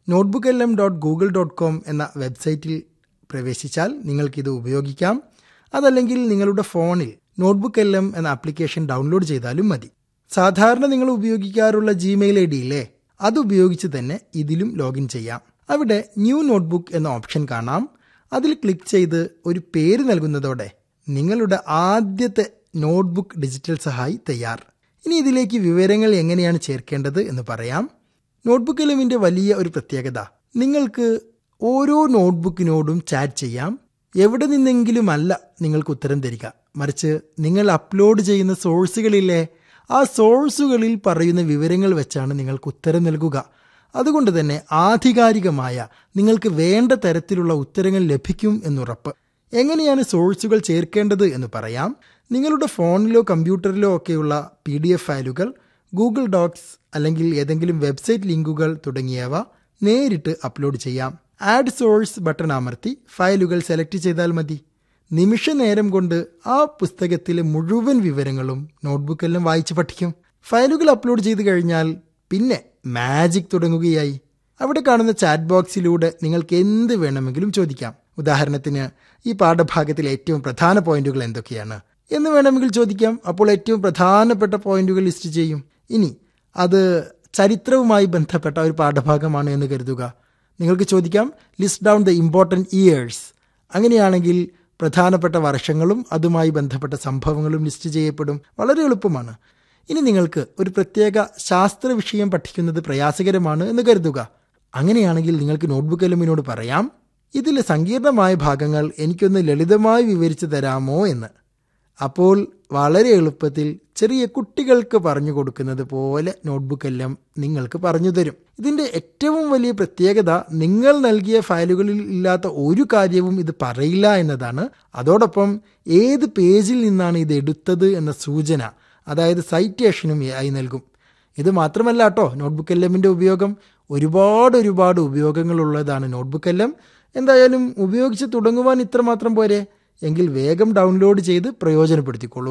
notebook L M dot Google dot com എന്ന വെബ്സൈറ്റിൽ പ്രവേശിച്ചാൽ നിങ്ങൾക്കിത് ഉപയോഗിക്കാം അതല്ലെങ്കിൽ നിങ്ങളുടെ ഫോണിൽ നോട്ട്ബുക്ക് എൽ എം എന്ന ആപ്ലിക്കേഷൻ ഡൗൺലോഡ് ചെയ്താലും മതി സാധാരണ നിങ്ങൾ ഉപയോഗിക്കാറുള്ള ജിമെയിൽ ഐ ഡി ഇല്ലേ അത് ഉപയോഗിച്ച് തന്നെ ഇതിലും ലോഗിൻ ചെയ്യാം അവിടെ ന്യൂ നോട്ട്ബുക്ക് എന്ന ഓപ്ഷൻ കാണാം അതിൽ ക്ലിക്ക് ചെയ്ത് ഒരു പേര് നൽകുന്നതോടെ നിങ്ങളുടെ ആദ്യത്തെ നോട്ട്ബുക്ക് ഡിജിറ്റൽ സഹായി തയ്യാർ ഇനി ഇതിലേക്ക് വിവരങ്ങൾ എങ്ങനെയാണ് ചേർക്കേണ്ടത് എന്ന് പറയാം നോട്ട്ബുക്ക് എലമിൻ്റെ വലിയ ഒരു പ്രത്യേകത നിങ്ങൾക്ക് ഓരോ നോട്ട്ബുക്കിനോടും ചാറ്റ് ചെയ്യാം എവിടെ നിന്നെങ്കിലുമല്ല നിങ്ങൾക്ക് ഉത്തരം തരിക മറിച്ച് നിങ്ങൾ അപ്ലോഡ് ചെയ്യുന്ന സോഴ്സുകളിലെ ആ സോഴ്സുകളിൽ പറയുന്ന വിവരങ്ങൾ വെച്ചാണ് നിങ്ങൾക്ക് ഉത്തരം നൽകുക അതുകൊണ്ട് തന്നെ ആധികാരികമായ നിങ്ങൾക്ക് വേണ്ട തരത്തിലുള്ള ഉത്തരങ്ങൾ ലഭിക്കും എന്നുറപ്പ് എങ്ങനെയാണ് സോഴ്സുകൾ ചേർക്കേണ്ടത് എന്ന് പറയാം നിങ്ങളുടെ ഫോണിലോ കമ്പ്യൂട്ടറിലോ ഒക്കെയുള്ള പി ഡി എഫ് ഫയലുകൾ ഗൂഗിൾ ഡോക്സ് അല്ലെങ്കിൽ ഏതെങ്കിലും വെബ്സൈറ്റ് ലിങ്കുകൾ തുടങ്ങിയവ നേരിട്ട് അപ്ലോഡ് ചെയ്യാം ആഡ് സോഴ്സ് ബട്ടൺ അമർത്തി ഫയലുകൾ സെലക്ട് ചെയ്താൽ മതി നിമിഷ നേരം കൊണ്ട് ആ പുസ്തകത്തിലെ മുഴുവൻ വിവരങ്ങളും നോട്ട്ബുക്കെല്ലാം വായിച്ച് പഠിക്കും ഫയലുകൾ അപ്ലോഡ് ചെയ്ത് കഴിഞ്ഞാൽ പിന്നെ മാജിക് തുടങ്ങുകയായി അവിടെ കാണുന്ന ചാറ്റ് ബോക്സിലൂടെ നിങ്ങൾക്ക് എന്ത് വേണമെങ്കിലും ചോദിക്കാം ഉദാഹരണത്തിന് ഈ പാഠഭാഗത്തിലെ ഏറ്റവും പ്രധാന പോയിന്റുകൾ എന്തൊക്കെയാണ് എന്ന് വേണമെങ്കിൽ ചോദിക്കാം അപ്പോൾ ഏറ്റവും പ്രധാനപ്പെട്ട പോയിന്റുകൾ ലിസ്റ്റ് ചെയ്യും ഇനി അത് ചരിത്രവുമായി ബന്ധപ്പെട്ട ഒരു പാഠഭാഗമാണ് എന്ന് കരുതുക നിങ്ങൾക്ക് ചോദിക്കാം list down the important years അങ്ങനെയാണെങ്കിൽ പ്രധാനപ്പെട്ട വർഷങ്ങളും അതുമായി ബന്ധപ്പെട്ട സംഭവങ്ങളും ലിസ്റ്റ് ചെയ്യപ്പെടും വളരെ എളുപ്പമാണ് ഇനി നിങ്ങൾക്ക് ഒരു പ്രത്യേക ശാസ്ത്ര വിഷയം പഠിക്കുന്നത് പ്രയാസകരമാണ് എന്ന് കരുതുക അങ്ങനെയാണെങ്കിൽ നിങ്ങൾക്ക് നോട്ട്ബുക്ക് എലുമിനോട് പറയാം ഇതിലെ സങ്കീർണമായ ഭാഗങ്ങൾ എനിക്കൊന്ന് ലളിതമായി വിവരിച്ചു തരാമോ എന്ന് അപ്പോൾ വളരെ എളുപ്പത്തിൽ ചെറിയ കുട്ടികൾക്ക് പറഞ്ഞു കൊടുക്കുന്നത് പോലെ നോട്ട്ബുക്ക് എല്ലാം നിങ്ങൾക്ക് പറഞ്ഞു തരും ഇതിൻ്റെ ഏറ്റവും വലിയ പ്രത്യേകത നിങ്ങൾ നൽകിയ ഫയലുകളിൽ ഇല്ലാത്ത ഒരു കാര്യവും ഇത് പറയില്ല എന്നതാണ് അതോടൊപ്പം ഏത് പേജിൽ നിന്നാണ് ഇത് എടുത്തത് എന്ന സൂചന അതായത് സൈറ്റേഷനും ആയി നൽകും ഇത് മാത്രമല്ല കേട്ടോ നോട്ട്ബുക്ക് എല്ലമിൻ്റെ ഉപയോഗം ഒരുപാട് ഒരുപാട് ഉപയോഗങ്ങളുള്ളതാണ് നോട്ട്ബുക്ക് എല്ലാം എന്തായാലും ഉപയോഗിച്ച് തുടങ്ങുവാൻ ഇത്രമാത്രം പോരെ എങ്കിൽ വേഗം ഡൗൺലോഡ് ചെയ്ത് പ്രയോജനപ്പെടുത്തിക്കോളൂ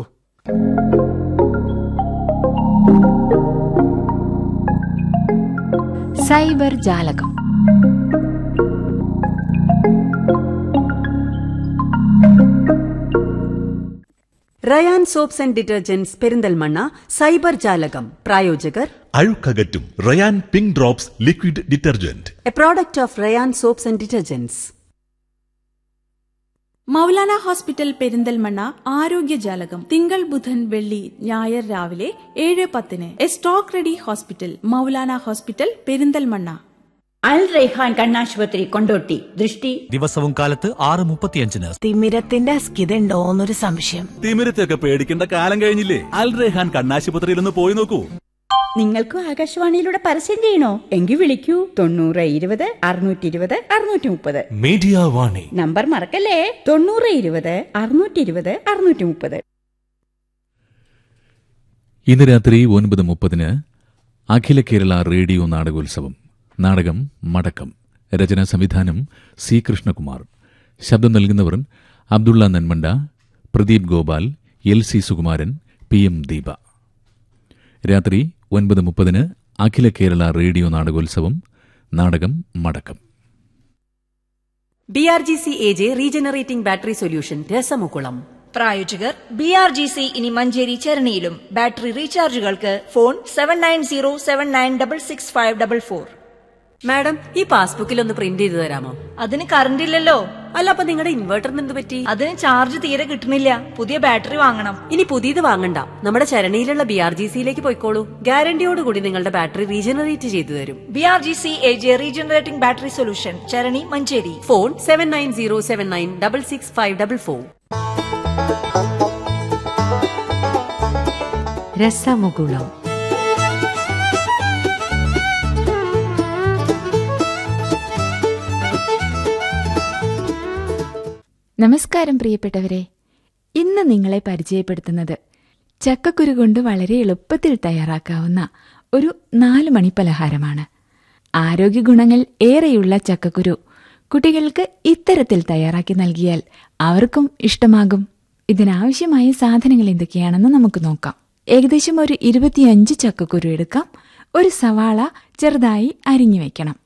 സൈബർ ജാലകം Rayan soaps and detergents Perinthalmanna cyber ജാലകം പ്രായോജകർ അഴുക്കകറ്റും Rayan pink drops liquid detergent a product of Rayan soaps and detergents Maulana hospital Perinthalmanna ആരോഗ്യജാലകം തിങ്കൾ ബുധൻ വെള്ളി ഞായർ രാവിലെ ഏഴ് പത്തിന് a stock ready hospital Maulana hospital Perinthalmanna Al Raihan കണ്ണാശുപത്രി കൊണ്ടോട്ടി ദൃഷ്ടി ദിവസവും കാലത്ത് ആറ് മുപ്പത്തിയഞ്ചിന് തിമിരത്തിന്റെ അസ്കിതയുണ്ടോ എന്നൊരു സംശയം തിമിരത്തെയൊക്കെ പേടിക്കേണ്ട കാലം കഴിഞ്ഞില്ലേ അൽ റെഹാൻ കണ്ണാശുപത്രിയിൽ ഒന്ന് പോയി നോക്കൂ നിങ്ങൾക്കും ആകാശവാണിയിലൂടെ പരസ്യം ചെയ്യണോ എങ്കിൽ വിളിക്കൂ തൊണ്ണൂറ് ഇരുപത് അറുന്നൂറ്റി ഇരുപത് അറുന്നൂറ്റി മുപ്പത് മീഡിയ വാണി നമ്പർ മറക്കല്ലേ തൊണ്ണൂറ് ഇരുപത് അറുന്നൂറ്റി ഇരുപത് അറുന്നൂറ്റി മുപ്പത് ഇന്ന് രാത്രി ഒൻപത് മുപ്പതിന് അഖില കേരള റേഡിയോ നാടകോത്സവം നാടകം മടക്കം രചനാ സംവിധാനം സി കൃഷ്ണകുമാർ ശബ്ദം നൽകുന്നവർ Abdulla Nanmanda Pradeep Gopal L C Sukumaran P M Deepa രാത്രി ഒൻപത് മുപ്പതിന് അഖില കേരള റേഡിയോ നാടകോത്സവം നാടകം മടക്കം B R G C A J regenerating battery solution രസമുകുളം പ്രായോജകർ ബി ആർ ജി സി ഇനി മഞ്ചേരി ചരണിയിലും ബാറ്ററി റീചാർജുകൾക്ക് phone seven nine zero seven nine double six five double four madam ഈ പാസ്ബുക്കിൽ ഒന്ന് പ്രിന്റ് ചെയ്ത് തരാമോ അതിന് കറണ്ട് ഇല്ലല്ലോ അല്ല അപ്പൊ നിങ്ങളുടെ ഇൻവെർട്ടറിന് എന്ത് പറ്റി അതിന് ചാർജ് തീരെ കിട്ടണില്ല പുതിയ ബാറ്ററി വാങ്ങണം ഇനി പുതിയത് വാങ്ങണ്ട നമ്മുടെ ചരണിയിലുള്ള ബി ആർ ജി സിയിലേക്ക് പോയിക്കോളൂ ഗ്യാരണ്ടിയോടുകൂടി നിങ്ങളുടെ ബാറ്ററി റീജനറേറ്റ് ചെയ്തു തരും B R G C A J regenerating battery solution Charani Manjeri phone seven nine zero seven nine double six five double four രസമുകുളം നമസ്കാരം പ്രിയപ്പെട്ടവരെ ഇന്ന് നിങ്ങളെ പരിചയപ്പെടുത്തുന്നത് ചക്കക്കുരു കൊണ്ട് വളരെ എളുപ്പത്തിൽ തയ്യാറാക്കാവുന്ന ഒരു നാല് മണി പലഹാരമാണ് ആരോഗ്യ ഗുണങ്ങൾ ഏറെയുള്ള ചക്കക്കുരു കുട്ടികൾക്ക് ഇത്തരത്തിൽ തയ്യാറാക്കി നൽകിയാൽ അവർക്കും ഇഷ്ടമാകും ഇതിനാവശ്യമായ സാധനങ്ങൾ എന്തൊക്കെയാണെന്ന് നമുക്ക് നോക്കാം ഏകദേശം ഒരു ഇരുപത്തിയഞ്ച് ചക്കക്കുരു എടുക്കാം ഒരു സവാള ചെറുതായി അരിഞ്ഞു വെക്കണം